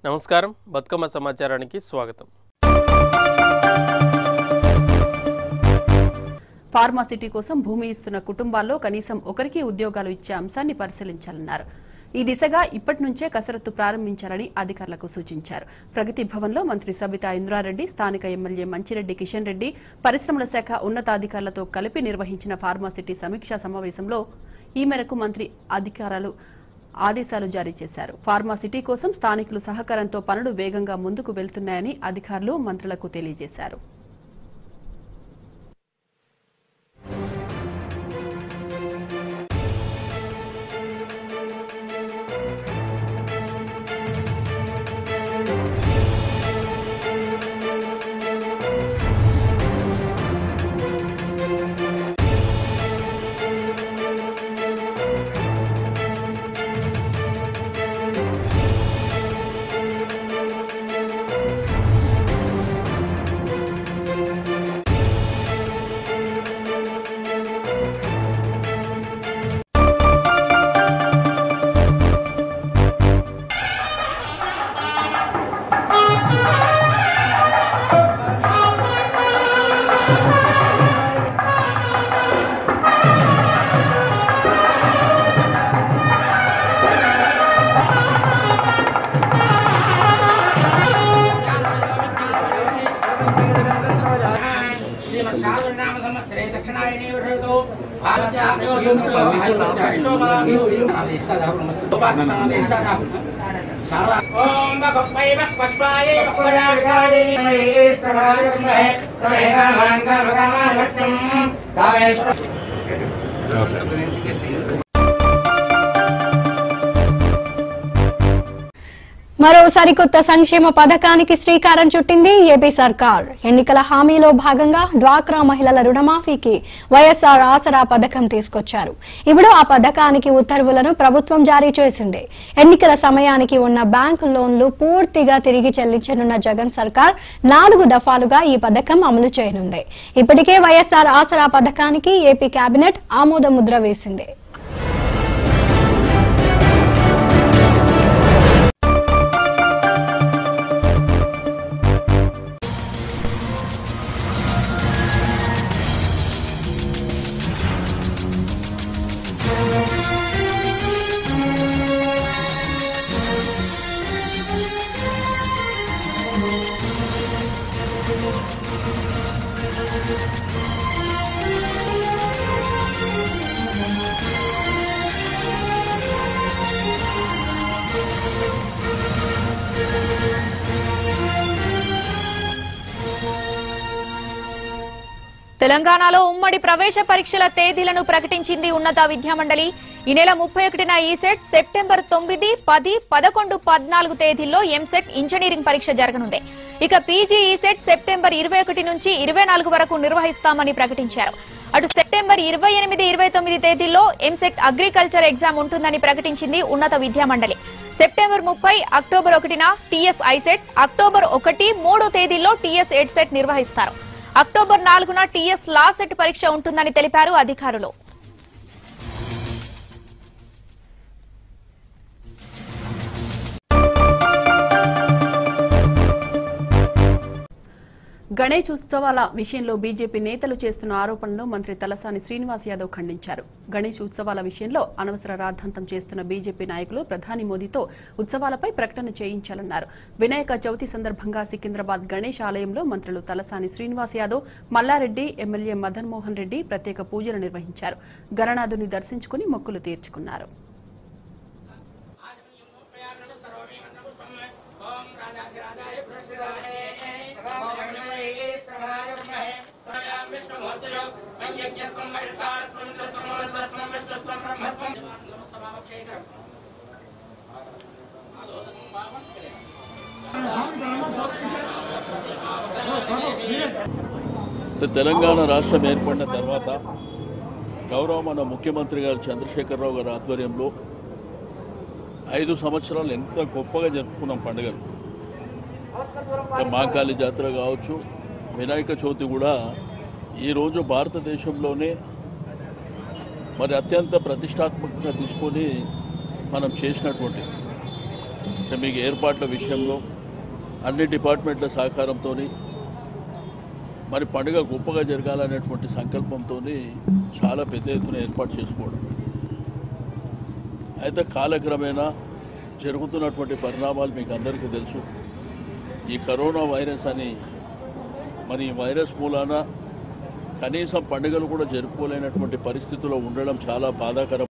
నమస్కారం బతుకమ్మ సమాచారానికి స్వాగతం ఫార్మాసిటీ కోసం భూమి ఇస్తున్న కుటుంబాల్లో కనీసం ఒకరికి ఉద్యోగాలు ఇచ్చే అంశాన్ని పరిశీలించాలన్నారు ఈ దిశగా ఇప్పటి నుంచే కసరత్తు ప్రారంభించాలని అధికారులకు సూచించారు ప్రగతి భవన్లో మంత్రి సబితా ఇంద్రారెడ్డి స్థానిక ఎమ్మెల్యే మంచిరెడ్డి కిషన్ రెడ్డి పరిశ్రమల శాఖ ఉన్నతాధికారులతో కలిపి నిర్వహించిన ఫార్మాసిటీ సమీక్షా సమావేశంలో ఈ మేరకు మంత్రి అధికారులు ఆదేశాలు జారీ చేశారు ఫార్మాసిటీ కోసం స్థానికులు సహకారంతో పనులు వేగంగా ముందుకు వెళ్తున్నాయని అధికారులు మంత్రులకు తెలియజేశారు శ్రీమత్సాగరనామ సంవత్సరే దక్షిణాయనే వర్షతో భారత్యాదయో ఓం భగవై భక్ష్మాయ భక్ష్మయాయ శ్రవాయ విద్మహే తమేకామాంగ భగవాన్ కామేశ్వర మరో సరికొత్త సంక్షేమ పథకానికి శ్రీకారం చుట్టింది ఏపీ సర్కార్ ఎన్నికల హామీలో భాగంగా డ్వాక్రా మహిళల రుణమాఫీకి వైఎస్ఆర్ ఆసరా పథకం తీసుకొచ్చారు ఇప్పుడు ఆ పథకానికి ఉత్తర్వులను ప్రభుత్వం జారీ చేసింది ఎన్నికల సమయానికి ఉన్న బ్యాంకు లోన్లు పూర్తిగా తిరిగి చెల్లించనున్న జగన్ సర్కార్ నాలుగు దఫాలుగా ఈ పథకం అమలు చేయనుంది ఇప్పటికే వైఎస్ఆర్ ఆసరా పథకానికి ఏపీ కేబినెట్ ఆమోద ముద్ర వేసింది తెలంగాణలో ఉమ్మడి ప్రవేశ పరీక్షల తేదీలను ప్రకటించింది ఉన్నత విద్యామండలి ఈ నెల ముప్పై ఒకటిన ఈ సెట్ సెప్టెంబర్ తొమ్మిది పది పదకొండు పద్నాలుగు తేదీల్లో ఎంసెట్ ఇంజనీరింగ్ పరీక్ష జరగనుంది ఇక పీజీ ఈ సెట్ సెప్టెంబర్ ఇరవై ఒకటి నుంచి ఇరవై నాలుగు వరకు నిర్వహిస్తామని ప్రకటించారు అటు సెప్టెంబర్ ఇరవై ఎనిమిది ఇరవై తొమ్మిది తేదీల్లో ఎంసెట్ అగ్రికల్చర్ ఎగ్జామ్ ఉంటుందని ప్రకటించింది ఉన్నత విద్యామండలి సెప్టెంబర్ ముప్పై అక్టోబర్ ఒకటిన టీఎస్ ఐసెట్ అక్టోబర్ ఒకటి మూడు తేదీల్లో టీఎస్ ఎయిట్ సెట్ నిర్వహిస్తారు అక్టోబర్ నాలుగున టీఎస్ లా సెట్ పరీక్ష ఉంటుందని తెలిపారు అధికారులు గణేష్ ఉత్సవాల విషయంలో బీజేపీ నేతలు చేస్తున్న ఆరోపణలు మంత్రి తలసాని శ్రీనివాస్ యాదవ్ ఖండించారు గణేష్ ఉత్సవాల విషయంలో అనవసర రాద్ధాంతం చేస్తున్న బీజేపీ నాయకులు ప్రధాని మోదీతో ఉత్సవాలపై ప్రకటన చేయించాలన్నారు వినాయక చవితి సందర్భంగా సికింద్రాబాద్ గణేష్ ఆలయంలో మంత్రులు తలసాని శ్రీనివాస్ యాదవ్ మల్లారెడ్డి ఎమ్మెల్యే మదన్ మోహన్ రెడ్డి ప్రత్యేక పూజలు నిర్వహించారు గణనాథుని దర్శించుకుని మొక్కులు తీర్చుకున్నారు ఓం రాజాధిరాజాయ పురస్కృతాయ ఓం శ్రవాయ విద్మహే తమయాం విష్ణుమూర్తిలో మన్యజ్ఞస్వం మహిష్కారస్వం ఇంద్రస్వం విష్ణుస్వం బ్రహ్మస్వం నమస్తమావక్షేకరం తెలంగాణ రాష్ట్రం ఏర్పడిన తర్వాత గౌరవ మన ముఖ్యమంత్రి గారు చంద్రశేఖరరావు గారి ఆధ్వర్యంలో ఐదు సంవత్సరాలు ఎంత గొప్పగా జరుపుకున్నాం పండుగలు ఇక మాంకాళి జాతర కావచ్చు వినాయక చవితి కూడా ఈరోజు భారతదేశంలోనే మరి అత్యంత ప్రతిష్టాత్మకంగా తీసుకొని మనం చేసినటువంటి అంటే మీకు ఏర్పాట్ల విషయంలో అన్ని డిపార్ట్మెంట్ల సహకారంతో మరి పండుగ గొప్పగా జరగాలనేటువంటి సంకల్పంతో చాలా పెద్ద ఎత్తున ఏర్పాటు చేసుకోవడం అయితే కాలక్రమేణా జరుగుతున్నటువంటి పరిణామాలు మీకు అందరికీ తెలుసు ఈ కరోనా వైరస్ అని మరి ఈ వైరస్ మూలాన కనీసం పండుగలు కూడా జరుపుకోలేనటువంటి పరిస్థితిలో ఉండడం చాలా బాధాకరం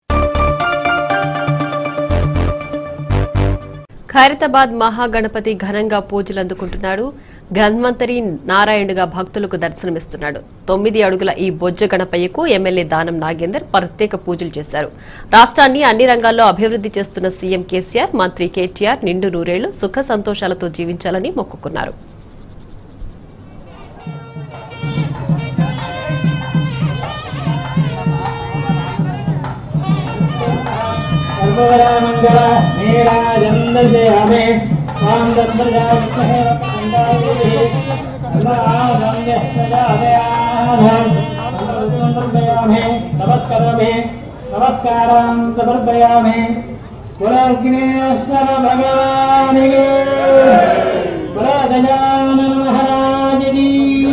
ఖైరతాబాద్ మహాగణపతి ఘనంగా పూజలు అందుకుంటున్నాడు ధన్వంతరి నారాయణుగా భక్తులకు దర్శనమిస్తున్నాడు తొమ్మిది అడుగుల ఈ బొజ్జ గణపయ్యకు ఎమ్మెల్యే దానం నాగేందర్ ప్రత్యేక పూజలు చేశారు రాష్ట్రాన్ని అన్ని రంగాల్లో అభివృద్ధి చేస్తున్న సీఎం కేసీఆర్ మంత్రి కేటీఆర్ నిండు నూరేళ్లు సుఖ సంతోషాలతో జీవించాలని మొక్కుకున్నారు सर्वरामङ्गल नीराजन्दयामे मां दन्तर्यामहे नमस्करामि नमस्कारां समर्पयामि पुनर्ग्नेश्वर भगवान् गजानन महाराज की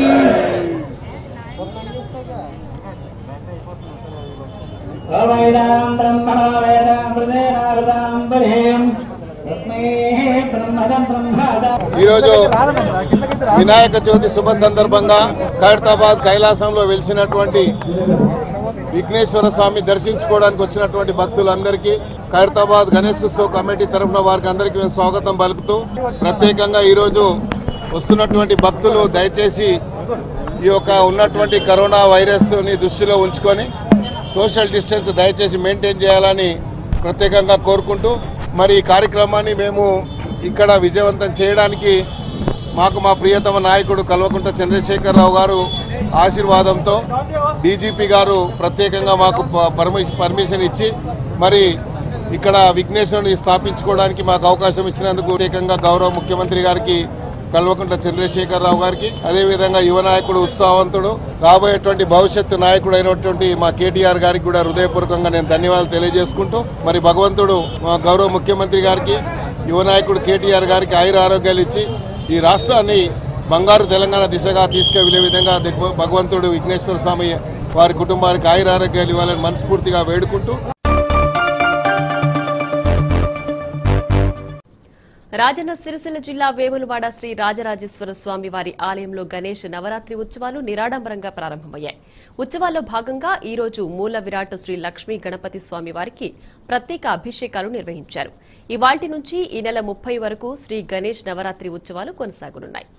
अवैदां ब्रह्मणो वेदां हृदयनागतां बलिं तस्मै ब्रह्मदं ब्रह्मदा ఈరోజు వినాయక చవితి శుభ సందర్భంగా ఖైరతాబాద్ కైలాసంలో వెలిసినటువంటి విఘ్నేశ్వర స్వామి దర్శించుకోవడానికి వచ్చినటువంటి భక్తులందరికీ ఖైరతాబాద్ గణేశోత్సవ కమిటీ తరఫున వారికి అందరికీ మేము స్వాగతం పలుకుతూ ప్రత్యేకంగా ఈరోజు వస్తున్నటువంటి భక్తులు దయచేసి ఈ యొక్క ఉన్నటువంటి కరోనా వైరస్ని దృష్టిలో ఉంచుకొని సోషల్ డిస్టెన్స్ దయచేసి మెయింటైన్ చేయాలని ప్రత్యేకంగా కోరుకుంటూ మరి ఈ కార్యక్రమాన్ని మేము ఇక్కడ విజయవంతం చేయడానికి మాకు మా ప్రియతమ నాయకుడు కల్వకుంట్ల చంద్రశేఖరరావు గారు ఆశీర్వాదంతో డీజీపీ గారు ప్రత్యేకంగా మాకు ప- పర్మిషన్ పర్మిషన్ ఇచ్చి మరి ఇక్కడ విఘ్నేశ్వరుని స్థాపించుకోవడానికి మాకు అవకాశం ఇచ్చినందుకు ప్రత్యేకంగా గౌరవ ముఖ్యమంత్రి గారికి కల్వకుంట్ల చంద్రశేఖరరావు గారికి అదేవిధంగా యువ నాయకుడు ఉత్సాహవంతుడు రాబోయేటువంటి భవిష్యత్తు నాయకుడు అయినటువంటి మా కేటీఆర్ గారికి కూడా హృదయపూర్వకంగా నేను ధన్యవాదాలు తెలియజేసుకుంటూ మరి భగవంతుడు మా గౌరవ ముఖ్యమంత్రి గారికి యువ నాయకుడు కేటీఆర్ గారికి ఆయుర ఆరోగ్యాలు ఇచ్చి ఈ రాష్ట్రాన్ని బంగారు తెలంగాణ దిశగా తీసుకెళ్లే విధంగా దిగ్వ- భగవంతుడు విఘ్నేశ్వర స్వామి వారి కుటుంబానికి ఆయుర ఆరోగ్యాలు ఇవ్వాలని మనస్ఫూర్తిగా వేడుకుంటూ రాజన్న సిరిసిల్ల జిల్లా వేములవాడ శ్రీ రాజరాజేశ్వర స్వామి వారి ఆలయంలో గణేష్ నవరాత్రి ఉత్సవాలు నిరాడంబరంగా ప్రారంభమయ్యాయి ఉత్సవాల్లో భాగంగా ఈ రోజు మూల విరాట్ శ్రీ లక్ష్మీ గణపతి స్వామి వారికి ప్రత్యేక అభిషేకాలు నిర్వహించారు ఇవాల్టి నుంచి ఈ నెల ముప్పై వరకు శ్రీ గణేష్ నవరాత్రి ఉత్సవాలు కొనసాగనున్నాయి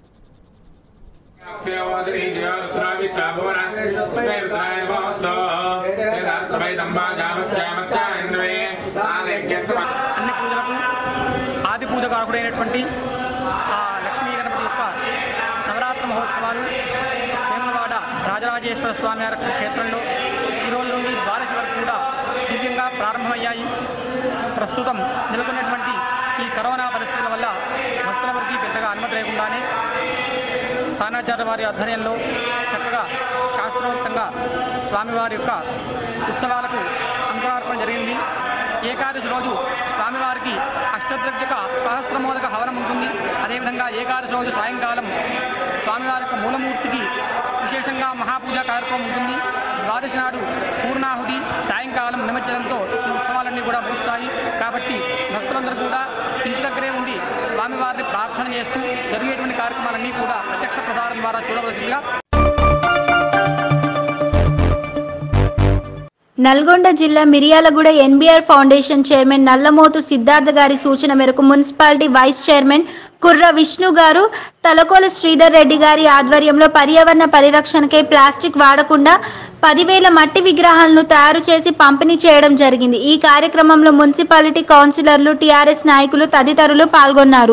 అన్ని పూజలకు ఆది పూజ కారకుడైనటువంటి ఆ లక్ష్మీ గణపతి యొక్క నవరాత్రి మహోత్సవాలు వేములవాడ రాజరాజేశ్వర స్వామి వారి క్షేత్రంలో ఈ రోజు నుండి ద్వాదశి వరకు కూడా దివ్యంగా ప్రారంభమయ్యాయి ప్రస్తుతం నెలకొన్నటువంటి ఈ కరోనా పరిస్థితుల వల్ల భక్తుల వరకు పెద్దగా అనుమతి లేకుండానే స్థానాచార్య వారి ఆధ్వర్యంలో చక్కగా శాస్త్రోక్తంగా స్వామివారి యొక్క ఉత్సవాలకు అంకురార్పణ జరిగింది ఏకాదశి రోజు స్వామివారికి అష్టద్రవ్యక సహస్రమోదక హవనం ఉంటుంది అదేవిధంగా ఏకాదశి రోజు సాయంకాలం స్వామివారి యొక్క మూలమూర్తికి విశేషంగా మహాపూజ కార్యక్రమం ఉంటుంది ద్వాదశి నాడు పూర్ణాహుతి సాయంకాలం నిమజ్జనంతో ఈ ఉత్సవాలన్నీ కూడా ముగుస్తాయి కాబట్టి భక్తులందరూ కూడా ఇంటి దగ్గరే ఉండి స్వామివారిని ప్రార్థన చేస్తూ జరిగేటువంటి కార్యక్రమాలన్నీ కూడా ప్రత్యక్ష ప్రసారం ద్వారా చూడవలసిందిగా నల్గొండ జిల్లా Miryalaguda NBR foundation chairman Nallamothu Siddhartha గారి సూచన మేరకు మున్సిపాలిటీ వైస్ చైర్మన్ కుర్ర విష్ణు గారు తలకోల శ్రీధర్ రెడ్డి గారి ఆధ్వర్యంలో పర్యావరణ పరిరక్షణకై ప్లాస్టిక్ వాడకుండా పదివేల మట్టి విగ్రహాలను తయారు చేసి పంపిణీ చేయడం జరిగింది ఈ కార్యక్రమంలో మున్సిపాలిటీ కౌన్సిలర్లు టీఆర్ఎస్ నాయకులు తదితరులు పాల్గొన్నారు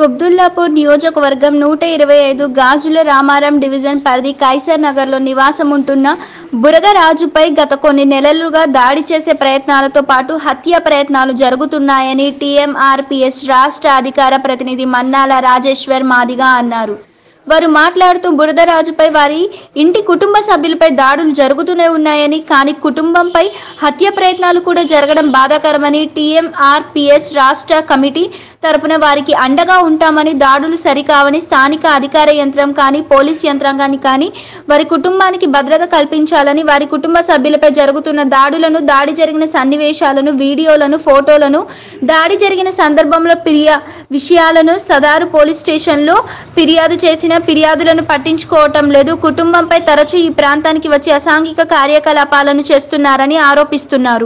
కుబ్దుల్లాపూర్ నియోజకవర్గం నూట ఇరవై ఐదు గాజుల రామారం డివిజన్ పరిధి కైసర్ నగర్లో నివాసం ఉంటున్న బురగరాజుపై గత కొన్ని నెలలుగా దాడి చేసే ప్రయత్నాలతో పాటు హత్య ప్రయత్నాలు జరుగుతున్నాయని టీఎంఆర్పీఎస్ రాష్ట్ర అధికార ప్రతినిధి మన్నాల రాజేశ్వర్ మాదిగా అన్నారు వారు మాట్లాడుతూ బురదరాజుపై వారి ఇంటి కుటుంబ సభ్యులపై దాడులు జరుగుతూనే ఉన్నాయని కానీ కుటుంబంపై హత్య ప్రయత్నాలు కూడా జరగడం బాధాకరమని టీఎంఆర్పిఎస్ రాష్ట్ర కమిటీ తరపున వారికి అండగా ఉంటామని దాడులు సరికావని స్థానిక అధికార యంత్రం కానీ పోలీస్ యంత్రాంగాన్ని కానీ వారి కుటుంబానికి భద్రత కల్పించాలని వారి కుటుంబ సభ్యులపై జరుగుతున్న దాడులను దాడి జరిగిన సన్నివేశాలను వీడియోలను ఫోటోలను దాడి జరిగిన సందర్భంలో ఫిర్యా విషయాలను సదారు పోలీస్ స్టేషన్లో ఫిర్యాదు చేసిన ఫిర్యాదులను పట్టించుకోవటం లేదు కుటుంబంపై తరచూ ఈ ప్రాంతానికి వచ్చి అసాంఘిక కార్యకలాపాలను చేస్తున్నారని ఆరోపిస్తున్నారు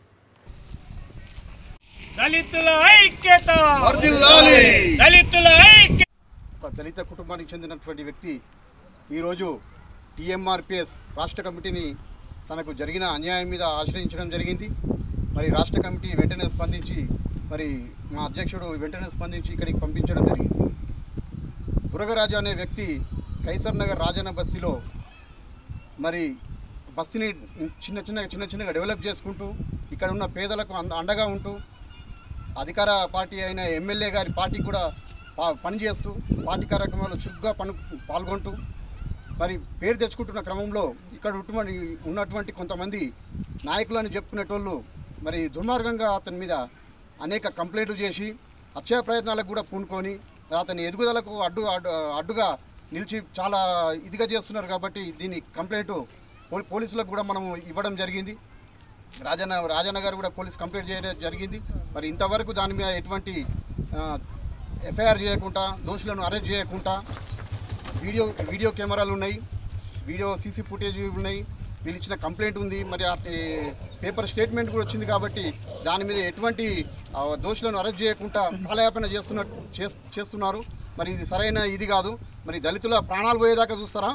దళితుల ఐక్యత దళితుల ఐక్యత ఒక దళిత కుటుంబానికి చెందినటువంటి వ్యక్తి ఈరోజు టీఎంఆర్పిఎస్ రాష్ట్ర కమిటీని తనకు జరిగిన అన్యాయం మీద ఆశ్రయించడం జరిగింది మరి రాష్ట్ర కమిటీ వెంటనే స్పందించి మరి మా అధ్యక్షుడు వెంటనే స్పందించి ఇక్కడికి పంపించడం జరిగింది బురగరాజు అనే వ్యక్తి కైసర్ నగర్ రాజన్న బస్తీలో మరి బస్తీని చిన్న చిన్న చిన్న చిన్నగా డెవలప్ చేసుకుంటూ ఇక్కడ ఉన్న పేదలకు అంద- అండగా ఉంటూ అధికార పార్టీ అయిన ఎమ్మెల్యే గారి పార్టీకి కూడా పా- పనిచేస్తూ పార్టీ కార్యక్రమాల్లో చురుగ్గా పను పాల్గొంటూ మరి పేరు తెచ్చుకుంటున్న క్రమంలో ఇక్కడ ఉన్నటువంటి ఉన్నటువంటి కొంతమంది నాయకులని చెప్పుకునేటోళ్ళు మరి దుర్మార్గంగా అతని మీద అనేక కంప్లైంట్లు చేసి హత్యా ప్రయత్నాలకు కూడా పూనుకొని అతని ఎదుగుదలకు అడ్డు అడ్డు అడ్డుగా నిలిచి చాలా ఇదిగా చేస్తున్నారు కాబట్టి దీని కంప్లైంట్ పోలీ పోలీసులకు కూడా మనం ఇవ్వడం జరిగింది రాజన్న రాజన్న గారు కూడా పోలీస్ కంప్లైంట్ చేయడం జరిగింది మరి ఇంతవరకు దాని మీద ఎటువంటి ఎఫ్ఐఆర్ చేయకుండా దోషులను అరెస్ట్ చేయకుండా వీడియో వీడియో కెమెరాలు ఉన్నాయి వీడియో సీసీ ఫుటేజ్ ఉన్నాయి వీళ్ళు ఇచ్చిన కంప్లైంట్ ఉంది మరి ఆ ఏ- పేపర్ స్టేట్మెంట్ కూడా వచ్చింది కాబట్టి దాని మీద ఎటువంటి ఆ, దోషులను అరెస్ట్ చేయకుండా కాలయాపన చేస్తున్నట్టు చేస్- చేస్తున్నారు మరి ఇది సరైన ఇది కాదు మరి దళితుల ప్రాణాలు పోయేదాకా చూస్తారా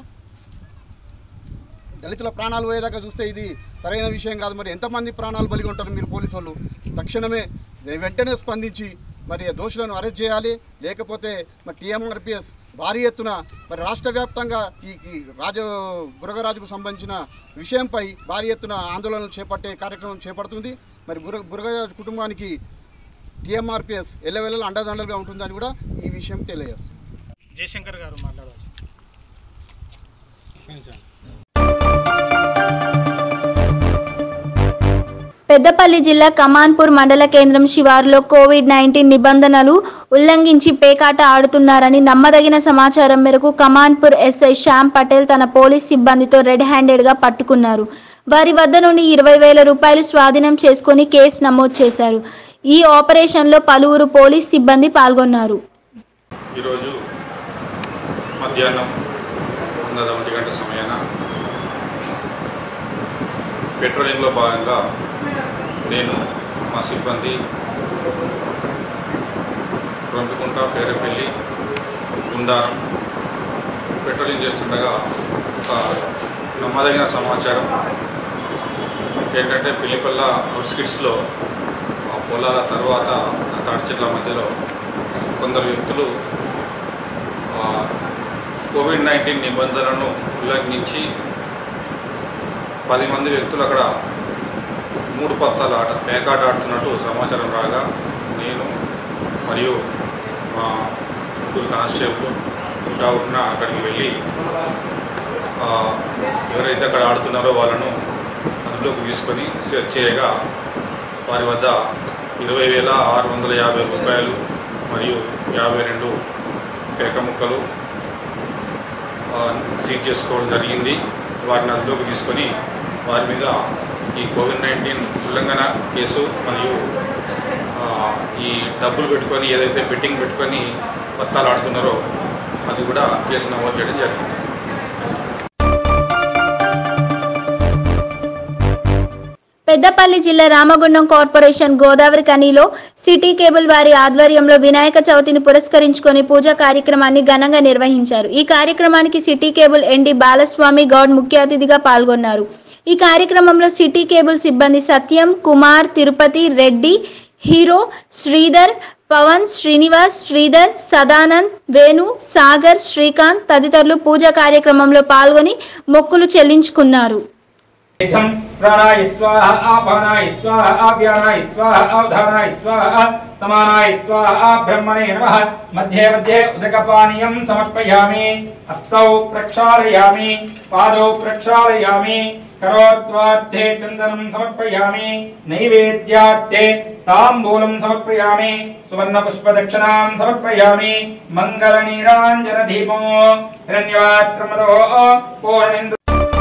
దళితుల ప్రాణాలు పోయేదాకా చూస్తే ఇది సరైన విషయం కాదు మరి ఎంతమంది ప్రాణాలు బలిగి ఉంటారు మీరు పోలీసు వాళ్ళు తక్షణమే వెంటనే స్పందించి మరి దోషులను అరెస్ట్ చేయాలి లేకపోతే మరి టీఎంఆర్పిఎస్ భారీ ఎత్తున మరి రాష్ట్ర వ్యాప్తంగా ఈ ఈ రాజ బురగరాజుకు సంబంధించిన విషయంపై భారీ ఎత్తున ఆందోళనలు చేపట్టే కార్యక్రమం చేపడుతుంది మరి బుర బురగరాజు కుటుంబానికి టీఎంఆర్పిఎస్ ఎల్లవెల్లలు అండదండలుగా ఉంటుందని కూడా ఈ విషయం తెలియజేస్తుంది జయశంకర్ గారు మాట్లాడవచ్చు పెద్దపల్లి జిల్లా కమాన్పూర్ మండల కేంద్రం శివారులో కోవిడ్ నైన్టీన్ నిబంధనలు ఉల్లంఘించి పేకాట ఆడుతున్నారని నమ్మదగిన సమాచారం మేరకు కమాన్పూర్ ఎస్ఐ శ్యామ్ పటేల్ తన పోలీస్ సిబ్బందితో రెడ్ హ్యాండెడ్గా పట్టుకున్నారు వారి వద్ద నుండి ఇరవై వేల రూపాయలు స్వాధీనం చేసుకుని కేసు నమోదు చేశారు ఈ ఆపరేషన్లో పలువురు పోలీస్ సిబ్బంది పాల్గొన్నారు ఈరోజు మధ్యాహ్నం వంద ఒంటి గంట సమయాన పెట్రోలింగ్లో భాగంగా నేను మా సిబ్బంది రొంపికుంట పేరపల్లి గుండారం పెట్రోలింగ్ చేస్తుండగా ఒక నమ్మదగిన సమాచారం ఏంటంటే పిల్లిపల్ల అవుట్స్కిట్స్లో ఆ పొలాల తర్వాత ఆ తాటి చెట్ల మధ్యలో కొందరు వ్యక్తులు ఆ, కోవిడ్ నైన్టీన్ నిబంధనలను ఉల్లంఘించి పది మంది వ్యక్తులు అక్కడ మూడు పత్తాల ఆట పేకాట ఆడుతున్నట్టు సమాచారం రాగా నేను మరియు మా ముగ్గురు కానిస్టేబుల్ ఇంకా ఉన్న అక్కడికి వెళ్ళి ఆ, ఎవరైతే అక్కడ ఆడుతున్నారో వాళ్ళను అదుపులోకి తీసుకొని సెర్చ్ చేయగా వారి వద్ద ఇరవై వేల ఆరు వందల యాభై రూపాయలు మరియు యాభై రెండు పేక ముక్కలు ఆ, సీజ్ చేసుకోవడం జరిగింది వారిని అదుపులోకి తీసుకొని వారి మీద ఈ కోవిడ్ నైన్టీన్ ఉల్లంఘన కేసు మరియు ఆ, ఈ డబ్బులు పెట్టుకొని ఏదైతే బెట్టింగ్ పెట్టుకొని పత్తాలు ఆడుతున్నారో అది కూడా కేసు నమోదు చేయడం జరిగింది పెద్దపల్లి జిల్లా రామగుండం కార్పొరేషన్ గోదావరి కనిలో సిటీ కేబుల్ వారి ఆధ్వర్యంలో వినాయక చవితిని పురస్కరించుకొని పూజా కార్యక్రమాన్ని ఘనంగా నిర్వహించారు ఈ కార్యక్రమానికి city cable MD Balaswamy Goud ముఖ్య అతిథిగా పాల్గొన్నారు ఈ కార్యక్రమంలో సిటీ కేబుల్ సిబ్బంది సత్యం కుమార్ తిరుపతి రెడ్డి హీరో శ్రీధర్ పవన్ శ్రీనివాస్ శ్రీధర్ సదానంద్ వేణు సాగర్ శ్రీకాంత్ తదితరులు పూజా కార్యక్రమంలో పాల్గొని మొక్కులు చెల్లించుకున్నారు इथं प्राणाय स्वाहा आपानाय स्वाहा आप्यानाय स्वाहा अवधानाय स्वाहा समानाय स्वाहा ब्रह्मणे नमः मध्ये मध्ये उदकपानीयं समर्पयामि हस्तौ प्रक्षालयामि पादौ प्रक्षालयामि करोत्वार्थे चन्दनं समर्पयामि नैवेद्यार्थे ताम्बूलं समर्पयामि सुवर्णपुष्पदक्षिणां समर्पयामि मङ्गलनीराञ्जनदीपो हिरण्यवात्रमदो पूर्णेन्दु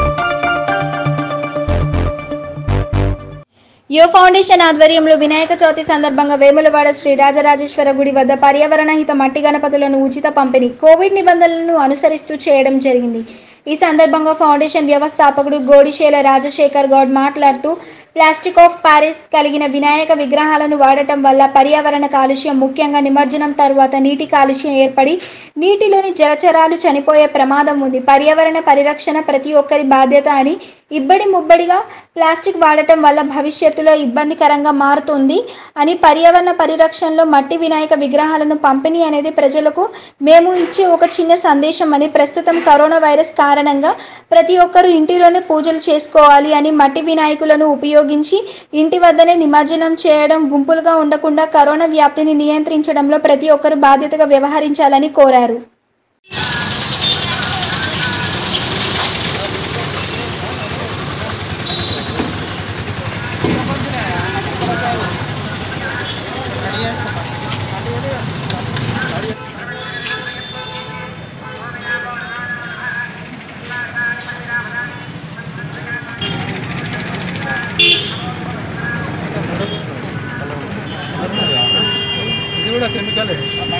యో ఫౌండేషన్ ఆధ్వర్యంలో వినాయక చవితి సందర్భంగా వేములవాడ శ్రీ రాజరాజేశ్వర గుడి వద్ద పర్యావరణ హిత మట్టి గణపతులను ఉచిత పంపిణీ కోవిడ్ నిబంధనలను అనుసరిస్తూ చేయడం జరిగింది ఈ సందర్భంగా ఫౌండేషన్ వ్యవస్థాపకుడు గోడిశేల రాజశేఖర్ గౌడ్ మాట్లాడుతూ ప్లాస్టిక్ ఆఫ్ ప్యారిస్ కలిగిన వినాయక విగ్రహాలను వాడటం వల్ల పర్యావరణ కాలుష్యం ముఖ్యంగా నిమజ్జనం తర్వాత నీటి కాలుష్యం ఏర్పడి నీటిలోని జలచరాలు చనిపోయే ప్రమాదం ఉంది పర్యావరణ పరిరక్షణ ప్రతి ఒక్కరి బాధ్యత అని ఇబ్బడి ముబ్బడిగా ప్లాస్టిక్ వాడటం వల్ల భవిష్యత్తులో ఇబ్బందికరంగా మారుతుంది అని పర్యావరణ పరిరక్షణలో మట్టి వినాయక విగ్రహాలను పంపిణీ అనేది ప్రజలకు మేము ఇచ్చే ఒక చిన్న సందేశం అని ప్రస్తుతం కరోనా వైరస్ కారణంగా ప్రతి ఒక్కరూ ఇంటిలోనే పూజలు చేసుకోవాలి అని మట్టి వినాయకులను ఉపయోగించి ఇంటి వద్దనే నిమజ్జనం చేయడం గుంపులుగా ఉండకుండా కరోనా వ్యాప్తిని నియంత్రించడంలో ప్రతి ఒక్కరు బాధ్యతగా వ్యవహరించాలని కోరారు ఇది కూడా కెమికలే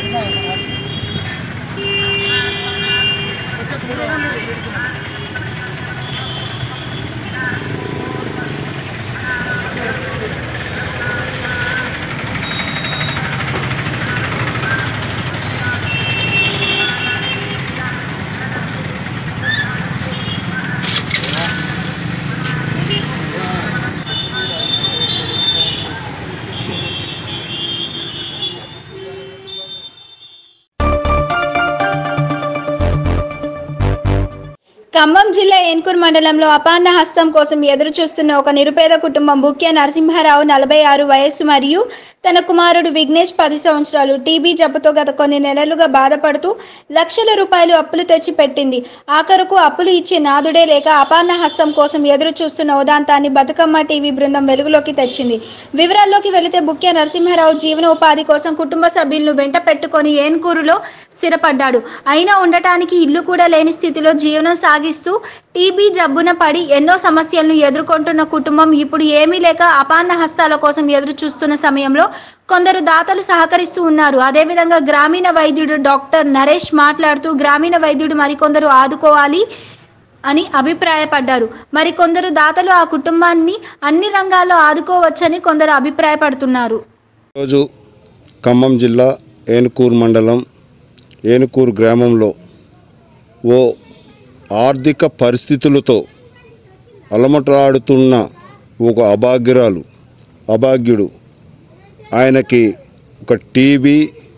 ఖమ్మం జిల్లా ఏన్కూర్ మండలంలో అపాన్న హస్తం కోసం ఎదురు చూస్తున్న ఒక నిరుపేద కుటుంబం బుక్య నరసింహారావు నలభై ఆరు వయస్సు మరియు తన కుమారుడు విఘ్నేష్ పది సంవత్సరాలు టీబీ జబ్బుతో గత కొన్ని నెలలుగా బాధపడుతూ లక్షల రూపాయలు అప్పులు తెచ్చి పెట్టింది ఆఖరుకు అప్పులు ఇచ్చే నాదుడే లేక అపాన్న హస్తం కోసం ఎదురు చూస్తున్న ఉదాంతాన్ని బతుకమ్మ టీవీ బృందం వెలుగులోకి తెచ్చింది వివరాల్లోకి వెళితే బుక్య నరసింహారావు జీవనోపాధి కోసం కుటుంబ సభ్యులను వెంట పెట్టుకొని ఏన్కూరులో స్థిరపడ్డాడు అయినా ఉండటానికి ఇల్లు కూడా లేని స్థితిలో జీవనం సాగిస్తూ టీబీ జబ్బున పడి ఎన్నో సమస్యలను ఎదుర్కొంటున్న కుటుంబం ఇప్పుడు ఏమీ లేక అపాన్న హస్తాల కోసం ఎదురు చూస్తున్న సమయంలో కొందరు దాతలు సహకరిస్తూ ఉన్నారు అదేవిధంగా గ్రామీణ వైద్యుడు డాక్టర్ నరేష్ మాట్లాడుతూ గ్రామీణ వైద్యుడు మరికొందరు ఆదుకోవాలి అని అభిప్రాయపడ్డారు మరికొందరు దాతలు ఆ కుటుంబాన్ని అన్ని రంగాల్లో ఆదుకోవచ్చని కొందరు అభిప్రాయపడుతున్నారు ఈరోజు ఖమ్మం జిల్లా ఏనుకూరు మండలం ఏనుకూరు గ్రామంలో ఓ ఆర్థిక పరిస్థితులతో అలమటలాడుతున్న ఒక అభాగ్యురాలు అభాగ్యుడు ఆయనకి ఒక టీబీ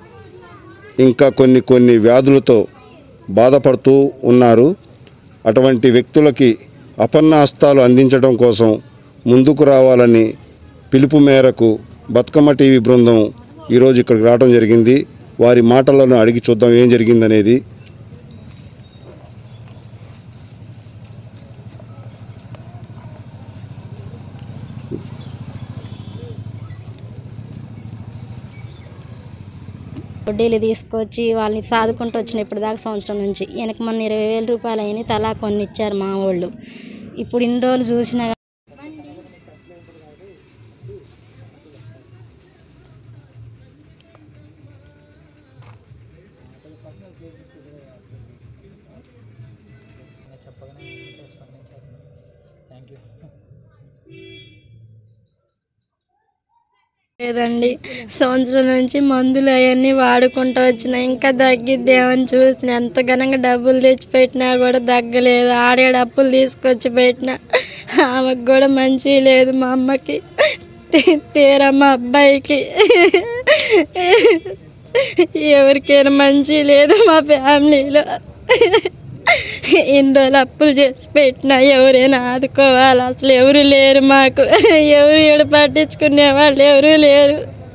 ఇంకా కొన్ని కొన్ని వ్యాధులతో బాధపడుతూ ఉన్నారు అటువంటి వ్యక్తులకి అపన్న హస్తాలు అందించడం కోసం ముందుకు రావాలని పిలుపు మేరకు బతుకమ్మ టీవీ బృందం ఈరోజు ఇక్కడికి రావడం జరిగింది వారి మాటలను అడిగి చూద్దాం ఏం జరిగిందనేది వడ్డీలు తీసుకొచ్చి వాళ్ళని సాదుకుంటూ వచ్చిన ఇప్పుడు దాకా సంవత్సరం నుంచి వెనక మొన్న ఇరవై వేల రూపాయలు అయినాయి తలా కొన్ని ఇచ్చారు మా వాళ్ళు ఇప్పుడు ఇన్ని రోజులు చూసినా లేదండి సంవత్సరం నుంచి మందులు అవన్నీ వాడుకుంటూ వచ్చిన ఇంకా తగ్గిద్దేమని చూసిన ఎంత ఘనంగా డబ్బులు తెచ్చి పెట్టినా కూడా తగ్గలేదు ఆడేడు అప్పులు తీసుకొచ్చి పెట్టిన ఆమెకు కూడా మంచి లేదు మా అమ్మకి తీ- తీరా మా అబ్బాయికి ఎవరికైనా మంచి లేదు మా ఫ్యామిలీలో ఇన్ని రోజులు అప్పులు చేసి పెట్టినా ఎవరైనా ఆదుకోవాలి అసలు ఎవరు లేరు మాకు ఎవరు ఏడు పట్టించుకునే వాళ్ళు ఎవరు లేరు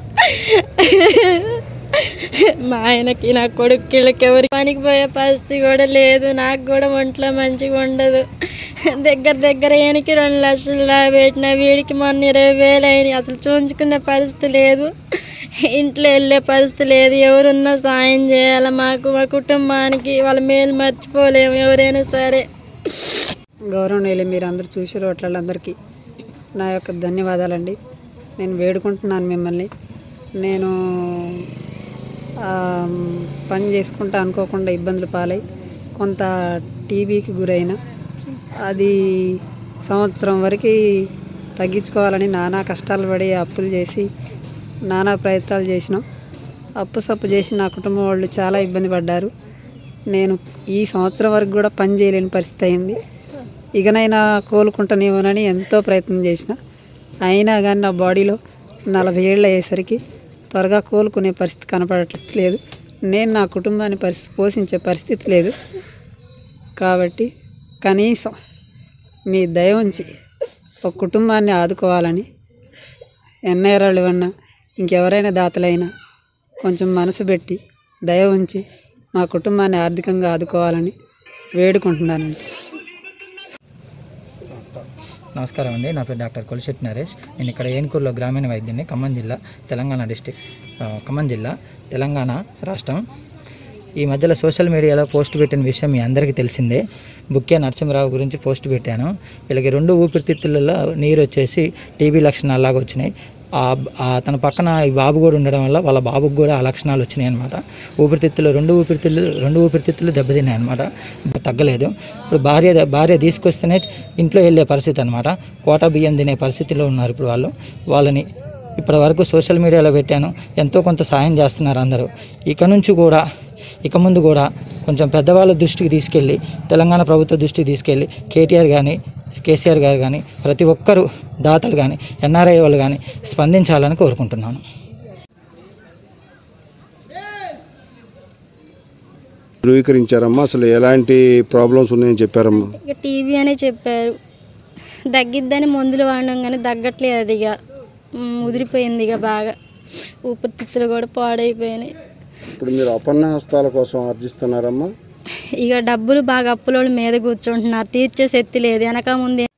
మా ఆయనకి నా కొడుకులకి ఎవరికి పనికి పోయే పరిస్థితి కూడా లేదు నాకు కూడా ఒంట్లో మంచిగా ఉండదు దగ్గర దగ్గర ఈయనకి రెండు లక్షలు దాకా పెట్టిన వీడికి మొన్న ఇరవై వేలు అయినాయి అసలు చూంచుకునే పరిస్థితి లేదు ఇంట్లో వెళ్ళే పరిస్థితి లేదు ఎవరున్నా సాయం చేయాలి మాకు మా కుటుంబానికి వాళ్ళ మేలు మర్చిపోలేము ఎవరైనా సరే గౌరవనీయులు మీరు అందరు చూసి రోట్లందరికీ నా యొక్క ధన్యవాదాలండి నేను వేడుకుంటున్నాను మిమ్మల్ని నేను ఆ, పని చేసుకుంటా అనుకోకుండా ఇబ్బందులు పాలై కొంత టీబీకి గురైన అది సంవత్సరం వరకు తగ్గించుకోవాలని నానా కష్టాలు పడి అప్పులు చేసి నానా ప్రయత్నాలు చేసినాం అప్పు సప్పు చేసి నా కుటుంబం వాళ్ళు చాలా ఇబ్బంది పడ్డారు నేను ఈ సంవత్సరం వరకు కూడా పని చేయలేని పరిస్థితి అయింది ఇకనైనా కోలుకుంటానేమోనని ఎంతో ప్రయత్నం చేసిన అయినా కానీ నా బాడీలో నలభై ఏళ్ళు అయ్యేసరికి త్వరగా కోలుకునే పరిస్థితి కనపడట్లేదు నేను నా కుటుంబాన్ని పరిస్థితి పోషించే పరిస్థితి లేదు కాబట్టి కనీసం మీ దయ ఉంచి ఒక కుటుంబాన్ని ఆదుకోవాలని ఎన్ఐరాళ్ళు అన్నా ఇంకెవరైనా దాతలైనా కొంచెం మనసు పెట్టి దయ ఉంచి మా కుటుంబాన్ని ఆర్థికంగా ఆదుకోవాలని వేడుకుంటున్నానండి నమస్కారం అండి నా పేరు డాక్టర్ కొలిశెట్టి నరేష్ నేను ఇక్కడ ఏనుకూరులో గ్రామీణ వైద్యుని ఖమ్మం జిల్లా తెలంగాణ డిస్టిక్ ఆ, ఖమ్మం జిల్లా తెలంగాణ రాష్ట్రం ఈ మధ్యలో సోషల్ మీడియాలో పోస్ట్ పెట్టిన విషయం మీ అందరికీ తెలిసిందే బుక్కే నరసింహరావు గురించి పోస్ట్ పెట్టాను వీళ్ళకి రెండు ఊపిరితిత్తులలో నీరు వచ్చేసి టీబీ లక్షణాలు లాగా వచ్చినాయి ఆ- ఆ తన పక్కన ఈ బాబు కూడా ఉండడం వల్ల వాళ్ళ బాబుకు కూడా ఆ లక్షణాలు వచ్చినాయి అనమాట ఊపిరితిత్తులు రెండు ఊపిరితిత్తులు రెండు ఊపిరితిత్తులు దెబ్బతిన్నాయి అనమాట తగ్గలేదు ఇప్పుడు భార్య భార్య తీసుకొస్తేనే ఇంట్లో వెళ్ళే పరిస్థితి అనమాట కోట బియ్యం తినే పరిస్థితిలో ఉన్నారు ఇప్పుడు వాళ్ళు వాళ్ళని ఇప్పటి వరకు సోషల్ మీడియాలో పెట్టాను ఎంతో కొంత సాయం చేస్తున్నారు అందరూ ఇక నుంచి కూడా ఇక ముందు కూడా కొంచెం పెద్దవాళ్ళ దృష్టికి తీసుకెళ్ళి తెలంగాణ ప్రభుత్వ దృష్టికి తీసుకెళ్ళి కేటీఆర్ కానీ కేసీఆర్ గారు కానీ ప్రతి ఒక్కరూ దాతలు కానీ ఎన్ఆర్ఐ వాళ్ళు కానీ స్పందించాలని కోరుకుంటున్నాను ధృవీకరించారమ్మా అసలు ఎలాంటి ప్రాబ్లమ్స్ ఉన్నాయని చెప్పారమ్మా ఇక టీవీ అనే చెప్పారు తగ్గిద్దని మందులు వాడినాం కానీ తగ్గట్లేదు అది ఇక మ్, ముదిరిపోయింది ఇక బాగా ఊపిరితిత్తులు కూడా పాడైపోయినాయి ఇప్పుడు మీరు అపన్న హస్తాల కోసం అర్జిస్తున్నారమ్మా ఇక డబ్బులు బాగా అప్పులోళ్ళ మీద కూర్చుంటున్నారు తీర్చే శక్తి లేదు వెనక ముందు